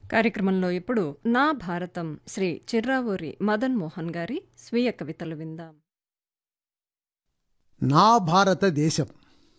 కార్యక్రమంలో ఇప్పుడు నా భారతం శ్రీ చిర్రావూరి మదన్ మోహన్ గారి స్వీయ కవితలు విందాం నా భారతదేశం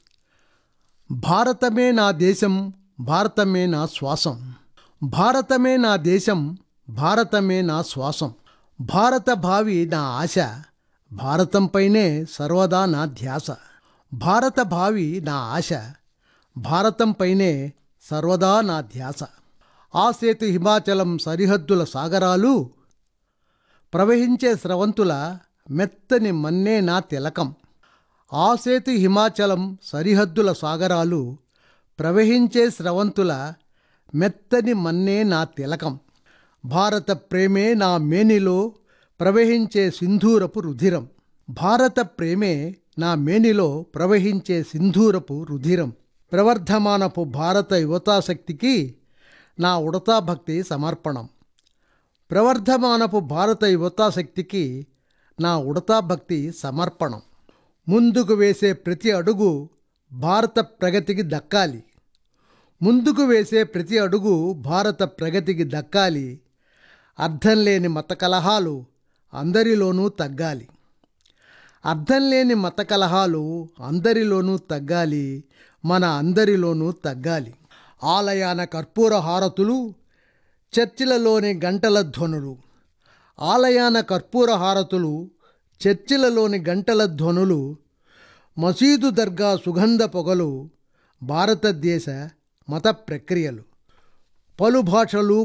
భారతమే నా దేశం భారతమే నా శ్వాసం భారతమే నా దేశం భారతమే నా శ్వాసం భారత భావి నా ఆశ భారతంపైనే సర్వదా నా ధ్యాస భారత భావి నా ఆశ భారతంపైనే సర్వదా నా ధ్యాస ఆ సేతు హిమాచలం సరిహద్దుల సాగరాలు ప్రవహించే స్రవంతుల మెత్తని మన్నే నా తిలకం ఆ సేతు హిమాచలం సరిహద్దుల సాగరాలు ప్రవహించే స్రవంతుల మెత్తని మన్నే నా తిలకం భారత ప్రేమే నా మేనిలో ప్రవహించే సింధూరపు రుధిరం భారత ప్రేమే నా మేనిలో ప్రవహించే సింధూరపు రుధిరం ప్రవర్ధమానపు భారత యువతాశక్తికి నా ఉడతా భక్తి సమర్పణం ప్రవర్ధమానపు భారత యువతాశక్తికి నా ఉడతా భక్తి సమర్పణం ముందుకు వేసే ప్రతి అడుగు భారత ప్రగతికి దక్కాలి ముందుకు వేసే ప్రతి అడుగు భారత ప్రగతికి దక్కాలి అర్థం లేని మత కలహాలు అందరిలోనూ తగ్గాలి అర్థం లేని మత కలహాలు అందరిలోనూ తగ్గాలి మన అందరిలోనూ తగ్గాలి ఆలయాన కర్పూర హారతులు చర్చిలలోని గంటల ధ్వనులు ఆలయాన కర్పూర హారతులు చర్చిలలోని గంటల ధ్వనులు మసీదు దర్గా సుగంధ పొగలు భారతదేశ మత ప్రక్రియలు పలు భాషలు